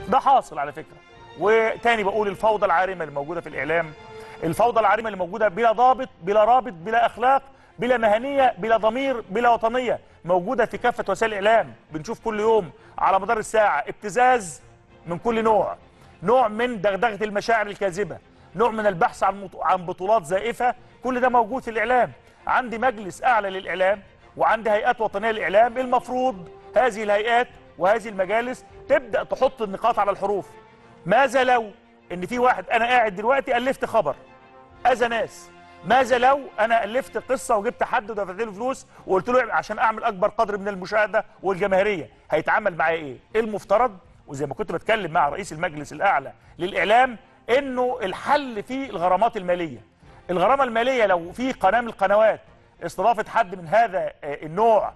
ده حاصل على فكره وتاني بقول الفوضى العارمه اللي موجوده في الاعلام الفوضى العارمه اللي موجوده بلا ضابط بلا رابط بلا اخلاق بلا مهنيه بلا ضمير بلا وطنيه موجوده في كافه وسائل الاعلام بنشوف كل يوم على مدار الساعه ابتزاز من كل نوع نوع من دغدغه المشاعر الكاذبه نوع من البحث عن مط- عن بطولات زائفه كل ده موجود في الاعلام عندي مجلس اعلى للاعلام وعندي هيئات وطنيه للاعلام المفروض هذه الهيئات وهذه المجالس تبدا تحط النقاط على الحروف ماذا لو ان في واحد انا قاعد دلوقتي الفت خبر اذى ناس ماذا لو انا الفت قصه وجبت حد ودفعت له فلوس وقلت له عشان اعمل اكبر قدر من المشاهده والجماهيريه هيتعامل معايا ايه ايه المفترض وزي ما كنت بتكلم مع رئيس المجلس الاعلى للاعلام انه الحل في الغرامات الماليه الغرامه الماليه لو في قناه من القنوات استضافت حد من هذا آه، النوع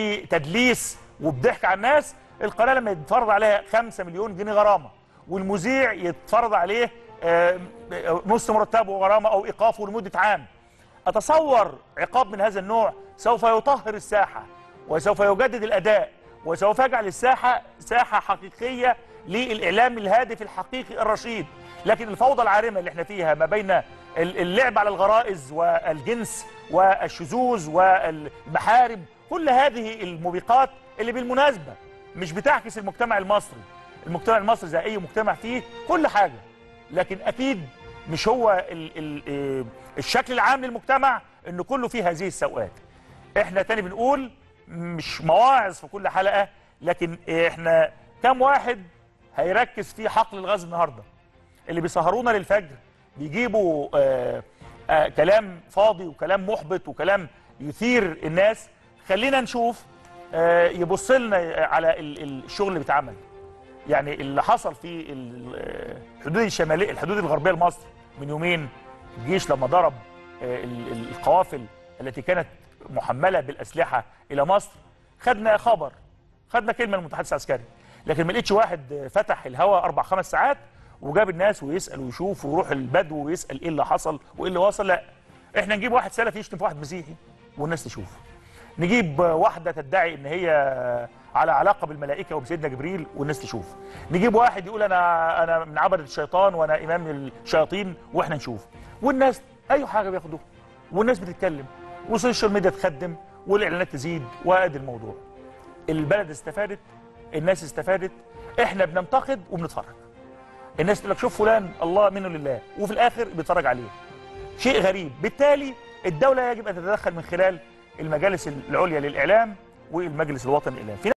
بتدليس وبضحك على الناس القناه لما يتفرض عليها 5 مليون جنيه غرامه والمذيع يتفرض عليه آه، نص مرتبه غرامه او ايقافه لمده عام اتصور عقاب من هذا النوع سوف يطهر الساحه وسوف يجدد الاداء وسوف يجعل الساحه ساحه حقيقيه للاعلام الهادف الحقيقي الرشيد لكن الفوضى العارمه اللي احنا فيها ما بين ال- اللعب على الغرائز والجنس والشذوذ والمحارم كل هذه الموبقات اللي بالمناسبه مش بتعكس المجتمع المصري المجتمع المصري زي اي مجتمع فيه كل حاجه لكن اكيد مش هو ال ال آه، الشكل العام للمجتمع انه كله فيه هذه السوءات احنا تاني بنقول مش مواعظ في كل حلقه لكن احنا كم واحد هيركز في حقل الغاز النهارده اللي بيسهرونا للفجر بيجيبوا آه آه كلام فاضي وكلام محبط وكلام يثير الناس خلينا نشوف آه يبص لنا على ال- ال- الشغل اللي بيتعمل يعني اللي حصل في ال- آه، الحدود الشماليه الحدود الغربيه لمصر من يومين الجيش لما ضرب آه، ال- ال- القوافل التي كانت محمله بالاسلحه الى مصر خدنا خبر خدنا كلمه من المتحدث العسكري لكن ما لقيتش واحد آه، فتح الهواء اربع خمس ساعات وجاب الناس ويسال ويشوف ويروح البدو ويسال ايه اللي حصل وايه اللي وصل لا احنا نجيب واحد سلفي يشتم في واحد مسيحي والناس تشوف نجيب واحدة تدعي ان هي على علاقة بالملائكة وبسيدنا جبريل والناس تشوف نجيب واحد يقول انا انا من عبدة الشيطان وانا امام الشياطين واحنا نشوف والناس اي حاجة بياخدوها والناس بتتكلم والسوشيال ميديا تخدم والاعلانات تزيد وادي الموضوع البلد استفادت الناس استفادت احنا بننتقد وبنتفرج الناس تقول لك شوف فلان الله منه لله وفي الاخر بيتفرج عليه شيء غريب بالتالي الدولة يجب أن تتدخل من خلال المجالس العليا للإعلام والمجلس الوطني للإعلام في